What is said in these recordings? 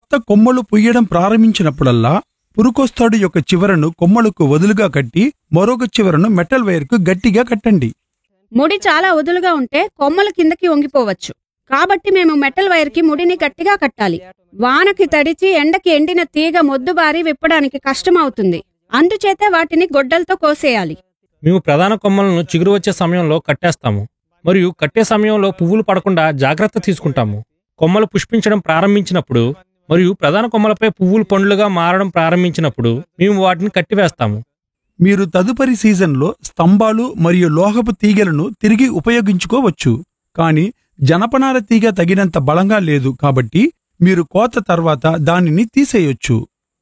కొత్త కొమ్మలు పుయ్యడం ప్రారంభించినప్పుడల్లా పురుకొస్తాడు యొక్క చివరను కొమ్మలకు వదులుగా కట్టి మరొక చివరను మెటల్ వైర్కు గట్టిగా కట్టండి ముడి చాలా వదులుగా ఉంటే కొమ్మలు కిందకి వంగిపోవచ్చు కాబట్టి మేము మెటల్ వైర్కి ముడిని గట్టిగా కట్టాలి వానకి తడిచి ఎండకి ఎండిన తీగ మొద్దుబారి విప్పడానికి కష్టమవుతుంది అందుచేతే వాటిని గొడ్డలతో కోసేయాలి మేము ప్రధాన కొమ్మలను చిగురు వచ్చే సమయంలో కట్టేస్తాము మరియు కట్టే సమయంలో పువ్వులు పడకుండా జాగ్రత్త తీసుకుంటాము కొమ్మలు పుష్పించడం ప్రారంభించినప్పుడు మరియు ప్రధాన కొమ్మలపై పువ్వులు పండ్లుగా మారడం ప్రారంభించినప్పుడు మేము వాటిని కట్టివేస్తాము మీరు తదుపరి సీజన్లో స్తంభాలు మరియు లోహపు తీగలను తిరిగి ఉపయోగించుకోవచ్చు కానీ జనపనార తీగ తగినంత బలంగా లేదు కాబట్టి మీరు కోత తర్వాత దానిని తీసేయొచ్చు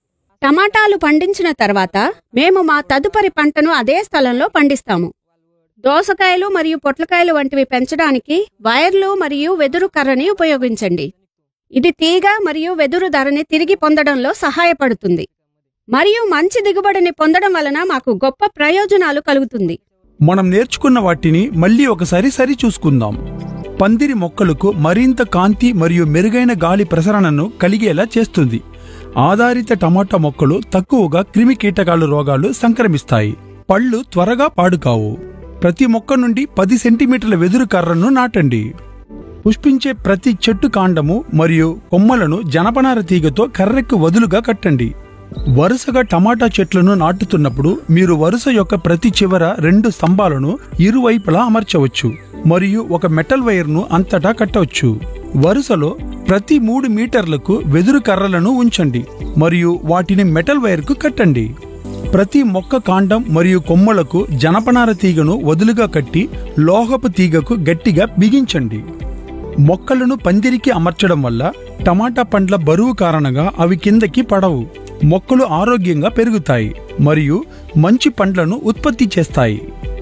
టమాటాలు పండించిన తర్వాత మేము మా తదుపరి పంటను అదే స్థలంలో పండిస్తాము దోసకాయలు మరియు పొట్లకాయలు వంటివి పెంచడానికి వైర్లు మరియు వెదురు కర్రని ఉపయోగించండి ఇది తీగ మరియు వెదురు ధరని తిరిగి పొందడంలో సహాయపడుతుంది మరియు మంచి దిగుబడిని పొందడం వలన మాకు గొప్ప ప్రయోజనాలు కలుగుతుంది మనం నేర్చుకున్న వాటిని మళ్ళీ ఒకసారి సరి చూసుకుందాం పందిరి మొక్కలకు మరింత కాంతి మరియు మెరుగైన గాలి ప్రసరణను కలిగేలా చేస్తుంది ఆధారిత టమాటా మొక్కలు తక్కువగా క్రిమి కీటకాలు రోగాలు సంక్రమిస్తాయి పళ్ళు త్వరగా పాడుకావు ప్రతి మొక్క నుండి పది సెంటీమీటర్ల వెదురు కర్రను నాటండి పుష్పించే ప్రతి చెట్టు కాండము మరియు కొమ్మలను జనపనార తీగతో కర్రెక్కు వదులుగా కట్టండి వరుసగా టమాటా చెట్లను నాటుతున్నప్పుడు మీరు వరుస యొక్క ప్రతి చివర రెండు స్తంభాలను ఇరువైపులా అమర్చవచ్చు మరియు ఒక మెటల్ వైర్ను అంతటా కట్టవచ్చు వరుసలో ప్రతి మూడు మీటర్లకు వెదురు కర్రలను ఉంచండి మరియు వాటిని మెటల్ వైర్కు కట్టండి ప్రతి మొక్క కాండం మరియు కొమ్మలకు జనపనార తీగను వదులుగా కట్టి లోహపు తీగకు గట్టిగా బిగించండి మొక్కలను పందిరికి అమర్చడం వల్ల టమాటా పండ్ల బరువు కారణంగా అవి కిందకి పడవు మొక్కలు ఆరోగ్యంగా పెరుగుతాయి మరియు మంచి పండ్లను ఉత్పత్తి చేస్తాయి